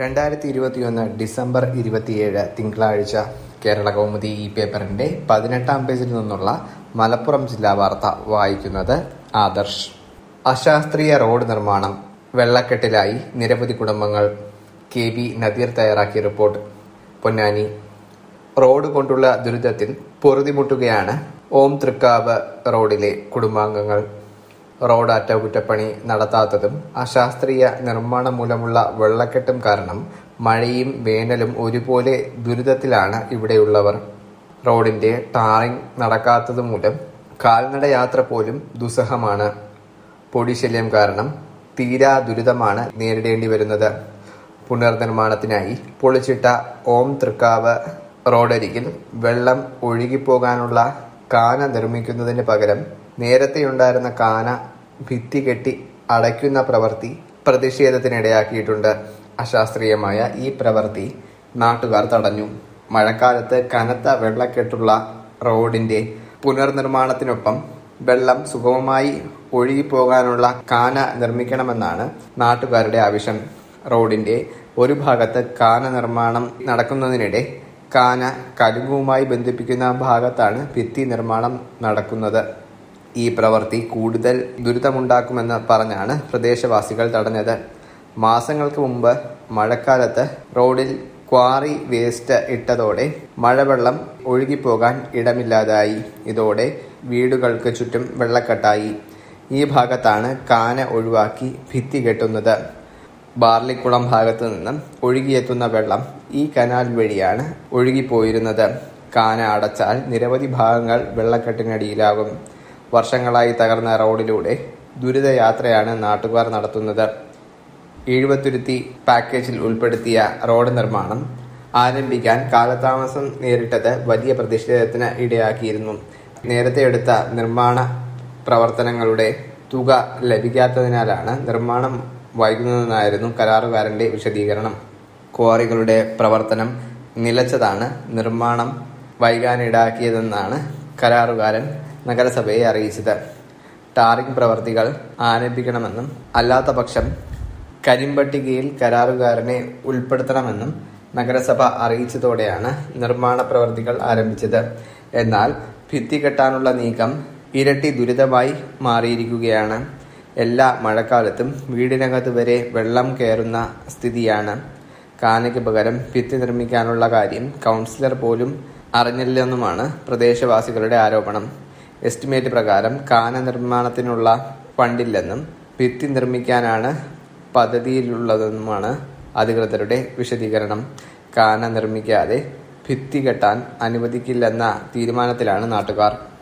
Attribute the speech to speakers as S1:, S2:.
S1: രണ്ടായിരത്തി ഇരുപത്തിയൊന്ന് ഡിസംബർ ഇരുപത്തിയേഴ് തിങ്കളാഴ്ച കേരള കൗമുദി ഈ പേപ്പറിന്റെ പതിനെട്ടാം പേജിൽ നിന്നുള്ള മലപ്പുറം ജില്ലാ വാർത്ത വായിക്കുന്നത് ആദർശ് അശാസ്ത്രീയ റോഡ് നിർമ്മാണം വെള്ളക്കെട്ടിലായി നിരവധി കുടുംബങ്ങൾ കെ വി നദീർ തയ്യാറാക്കിയ റിപ്പോർട്ട് പൊന്നാനി റോഡ് കൊണ്ടുള്ള ദുരിതത്തിൽ പൊറുതിമുട്ടുകയാണ് ഓം തൃക്കാവ് റോഡിലെ കുടുംബാംഗങ്ങൾ റോഡ് അറ്റകുറ്റപ്പണി നടത്താത്തതും അശാസ്ത്രീയ നിർമ്മാണം മൂലമുള്ള വെള്ളക്കെട്ടും കാരണം മഴയും വേനലും ഒരുപോലെ ദുരിതത്തിലാണ് ഇവിടെയുള്ളവർ റോഡിന്റെ ടാറിംഗ് നടക്കാത്തത് മൂലം കാൽനട യാത്ര പോലും ദുസ്സഹമാണ് പൊടിശല്യം കാരണം തീരാ ദുരിതമാണ് നേരിടേണ്ടി വരുന്നത് പുനർനിർമ്മാണത്തിനായി പൊളിച്ചിട്ട ഓം തൃക്കാവ് റോഡരികിൽ വെള്ളം ഒഴുകിപ്പോകാനുള്ള കാന നിർമ്മിക്കുന്നതിന് പകരം നേരത്തെയുണ്ടായിരുന്ന കാന ഭിത്തി കെട്ടി അടയ്ക്കുന്ന പ്രവൃത്തി പ്രതിഷേധത്തിനിടയാക്കിയിട്ടുണ്ട് അശാസ്ത്രീയമായ ഈ പ്രവൃത്തി നാട്ടുകാർ തടഞ്ഞു മഴക്കാലത്ത് കനത്ത വെള്ളക്കെട്ടുള്ള റോഡിന്റെ പുനർനിർമ്മാണത്തിനൊപ്പം വെള്ളം സുഗമമായി ഒഴുകിപ്പോകാനുള്ള കാന നിർമ്മിക്കണമെന്നാണ് നാട്ടുകാരുടെ ആവശ്യം റോഡിന്റെ ഒരു ഭാഗത്ത് കാന നിർമ്മാണം നടക്കുന്നതിനിടെ കാന കലുങ്കുമായി ബന്ധിപ്പിക്കുന്ന ഭാഗത്താണ് ഭിത്തി നിർമ്മാണം നടക്കുന്നത് ഈ പ്രവൃത്തി കൂടുതൽ ദുരിതമുണ്ടാക്കുമെന്ന് പറഞ്ഞാണ് പ്രദേശവാസികൾ തടഞ്ഞത് മാസങ്ങൾക്ക് മുമ്പ് മഴക്കാലത്ത് റോഡിൽ ക്വാറി വേസ്റ്റ് ഇട്ടതോടെ മഴവെള്ളം ഒഴുകിപ്പോകാൻ ഇടമില്ലാതായി ഇതോടെ വീടുകൾക്ക് ചുറ്റും വെള്ളക്കെട്ടായി ഈ ഭാഗത്താണ് കാന ഒഴിവാക്കി ഭിത്തി കെട്ടുന്നത് ബാർലിക്കുളം ഭാഗത്തു നിന്നും ഒഴുകിയെത്തുന്ന വെള്ളം ഈ കനാൽ വഴിയാണ് ഒഴുകിപ്പോയിരുന്നത് കാന അടച്ചാൽ നിരവധി ഭാഗങ്ങൾ വെള്ളക്കെട്ടിനടിയിലാകും വർഷങ്ങളായി തകർന്ന റോഡിലൂടെ ദുരിതയാത്രയാണ് നാട്ടുകാർ നടത്തുന്നത് എഴുപത്തുരുത്തി പാക്കേജിൽ ഉൾപ്പെടുത്തിയ റോഡ് നിർമ്മാണം ആരംഭിക്കാൻ കാലതാമസം നേരിട്ടത് വലിയ പ്രതിഷേധത്തിന് ഇടയാക്കിയിരുന്നു നേരത്തെ എടുത്ത നിർമ്മാണ പ്രവർത്തനങ്ങളുടെ തുക ലഭിക്കാത്തതിനാലാണ് നിർമ്മാണം വൈകുന്നതെന്നായിരുന്നു കരാറുകാരന്റെ വിശദീകരണം ക്വാറികളുടെ പ്രവർത്തനം നിലച്ചതാണ് നിർമ്മാണം വൈകാനിടാക്കിയതെന്നാണ് കരാറുകാരൻ നഗരസഭയെ അറിയിച്ചത് ടാറിംഗ് പ്രവർത്തികൾ ആരംഭിക്കണമെന്നും അല്ലാത്ത പക്ഷം കരിമ്പട്ടികയിൽ കരാറുകാരനെ ഉൾപ്പെടുത്തണമെന്നും നഗരസഭ അറിയിച്ചതോടെയാണ് നിർമ്മാണ പ്രവർത്തികൾ ആരംഭിച്ചത് എന്നാൽ ഭിത്തി കെട്ടാനുള്ള നീക്കം ഇരട്ടി ദുരിതമായി മാറിയിരിക്കുകയാണ് എല്ലാ മഴക്കാലത്തും വീടിനകത്ത് വരെ വെള്ളം കയറുന്ന സ്ഥിതിയാണ് കാനയ്ക്ക് പകരം ഭിത്തി നിർമ്മിക്കാനുള്ള കാര്യം കൗൺസിലർ പോലും അറിഞ്ഞില്ലെന്നുമാണ് പ്രദേശവാസികളുടെ ആരോപണം എസ്റ്റിമേറ്റ് പ്രകാരം കാന നിർമ്മാണത്തിനുള്ള ഫണ്ടില്ലെന്നും ഭിത്തി നിർമ്മിക്കാനാണ് പദ്ധതിയിലുള്ളതെന്നുമാണ് അധികൃതരുടെ വിശദീകരണം കാന നിർമ്മിക്കാതെ ഭിത്തി കെട്ടാൻ അനുവദിക്കില്ലെന്ന തീരുമാനത്തിലാണ് നാട്ടുകാർ